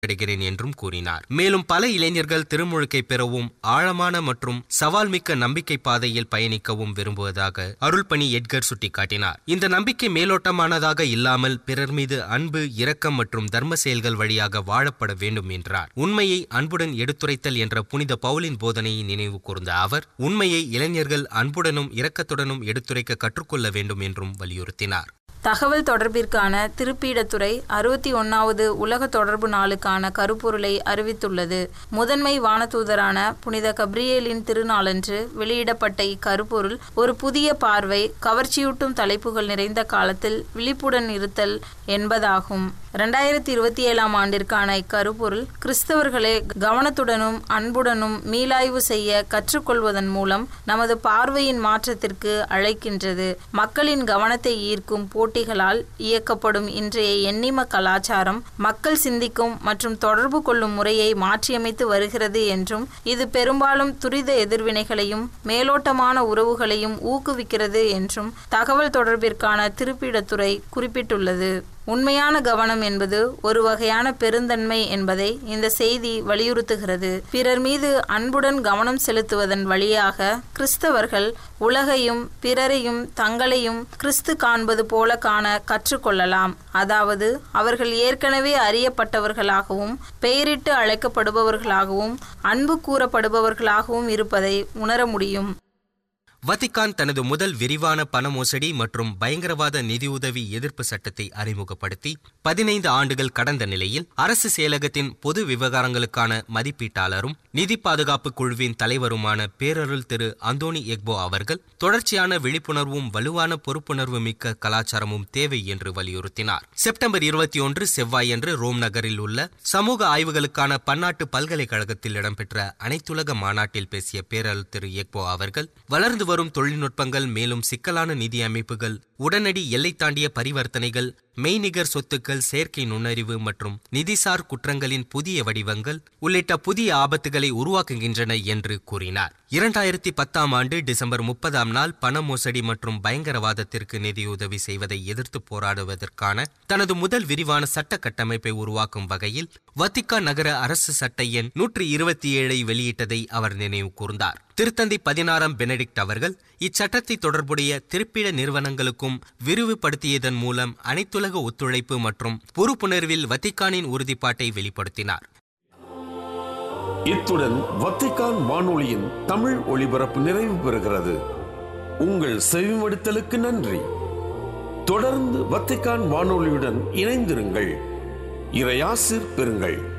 அடைகிறேன் என்றும் கூறினார் மேலும் பல இளைஞர்கள் திருமுழுக்கை பெறவும் ஆழமான மற்றும் சவால் மிக்க நம்பிக்கை பாதையில் பயணிக்கவும் விரும்புவதாக அருள்பணி எட்கர் சுட்டிக்காட்டினார் இந்த நம்பிக்கை மேலோட்டமானதாக இல்லாமல் பிறர் மீது அன்பு இரக்கம் மற்றும் தர்ம செயல்கள் வழியாக வாழப்பட வேண்டும் என்றார் உண்மையை அன்புடன் எடுத்துரைத்தல் என்ற புனித பவுலின் போதனையை நினைவு கூர்ந்த அவர் உண்மையை இளைஞர்கள் அன்புடனும் இரக்கத்துடனும் எடுத்துரைக்க கற்றுக்கொள்ள வேண்டும் என்றும் வலியுறுத்தினார் தகவல் தொடர்பிற்கான திருப்பீடத்துறை அறுபத்தி ஒன்னாவது உலக தொடர்பு நாளுக்கான கருப்பொருளை அறிவித்துள்ளது முதன்மை வானதூதரான புனித கப்ரியேலின் திருநாளன்று வெளியிடப்பட்ட இக்கருப்பொருள் ஒரு புதிய பார்வை கவர்ச்சியூட்டும் தலைப்புகள் நிறைந்த காலத்தில் விழிப்புடன் இருத்தல் என்பதாகும் ரெண்டாயிரத்தி இருபத்தி ஏழாம் ஆண்டிற்கான இக்கருப்பொருள் கிறிஸ்தவர்களை கவனத்துடனும் அன்புடனும் மீளாய்வு செய்ய கற்றுக்கொள்வதன் மூலம் நமது பார்வையின் மாற்றத்திற்கு அழைக்கின்றது மக்களின் கவனத்தை ஈர்க்கும் போட்டிகளால் இயக்கப்படும் இன்றைய எண்ணிம கலாச்சாரம் மக்கள் சிந்திக்கும் மற்றும் தொடர்பு கொள்ளும் முறையை மாற்றியமைத்து வருகிறது என்றும் இது பெரும்பாலும் துரித எதிர்வினைகளையும் மேலோட்டமான உறவுகளையும் ஊக்குவிக்கிறது என்றும் தகவல் தொடர்பிற்கான திருப்பிடத்துறை குறிப்பிட்டுள்ளது உண்மையான கவனம் என்பது ஒரு வகையான பெருந்தன்மை என்பதை இந்த செய்தி வலியுறுத்துகிறது பிறர் மீது அன்புடன் கவனம் செலுத்துவதன் வழியாக கிறிஸ்தவர்கள் உலகையும் பிறரையும் தங்களையும் கிறிஸ்து காண்பது போல காண கற்றுக்கொள்ளலாம் அதாவது அவர்கள் ஏற்கனவே அறியப்பட்டவர்களாகவும் பெயரிட்டு அழைக்கப்படுபவர்களாகவும் அன்பு கூறப்படுபவர்களாகவும் இருப்பதை உணர முடியும் வத்திக்கான் தனது முதல் விரிவான பண மோசடி மற்றும் பயங்கரவாத நிதியுதவி எதிர்ப்பு சட்டத்தை அறிமுகப்படுத்தி பதினைந்து ஆண்டுகள் கடந்த நிலையில் அரசு செயலகத்தின் பொது விவகாரங்களுக்கான மதிப்பீட்டாளரும் நிதி பாதுகாப்பு குழுவின் தலைவருமான பேரருள் திரு அந்தோனி எக்போ அவர்கள் தொடர்ச்சியான விழிப்புணர்வும் வலுவான பொறுப்புணர்வு மிக்க கலாச்சாரமும் தேவை என்று வலியுறுத்தினார் செப்டம்பர் இருபத்தி ஒன்று செவ்வாயன்று ரோம் நகரில் உள்ள சமூக ஆய்வுகளுக்கான பன்னாட்டு பல்கலைக்கழகத்தில் இடம்பெற்ற அனைத்துலக மாநாட்டில் பேசிய பேரருள் திரு எக்போ அவர்கள் வளர்ந்து வரும் தொழில்நுட்பங்கள் மேலும் சிக்கலான நிதி அமைப்புகள் உடனடி எல்லை தாண்டிய பரிவர்த்தனைகள் மெய்நிகர் சொத்துக்கள் செயற்கை நுண்ணறிவு மற்றும் நிதிசார் குற்றங்களின் புதிய வடிவங்கள் உள்ளிட்ட புதிய ஆபத்துகளை உருவாக்குகின்றன என்று கூறினார் இரண்டாயிரத்தி பத்தாம் ஆண்டு டிசம்பர் முப்பதாம் நாள் பண மோசடி மற்றும் பயங்கரவாதத்திற்கு நிதியுதவி செய்வதை எதிர்த்து போராடுவதற்கான தனது முதல் விரிவான சட்ட கட்டமைப்பை உருவாக்கும் வகையில் வத்திக்கா நகர அரசு சட்ட எண் நூற்றி இருபத்தி ஏழை வெளியிட்டதை அவர் நினைவு கூர்ந்தார் திருத்தந்தை பதினாறாம் பெனடிக்ட் அவர்கள் இச்சட்டத்தை தொடர்புடைய திருப்பிட நிறுவனங்களுக்கும் விரிவுபடுத்தியதன் மூலம் அனைத்துலக ஒத்துழைப்பு மற்றும் பொறுப்புணர்வில் வத்திக்கானின் உறுதிப்பாட்டை வெளிப்படுத்தினார் இத்துடன் வத்திக்கான் வானொலியின் தமிழ் ஒளிபரப்பு நிறைவு பெறுகிறது உங்கள் செவிமடுத்தலுக்கு நன்றி தொடர்ந்து வத்திக்கான் வானொலியுடன் இணைந்திருங்கள் இறையாசிர் பெறுங்கள்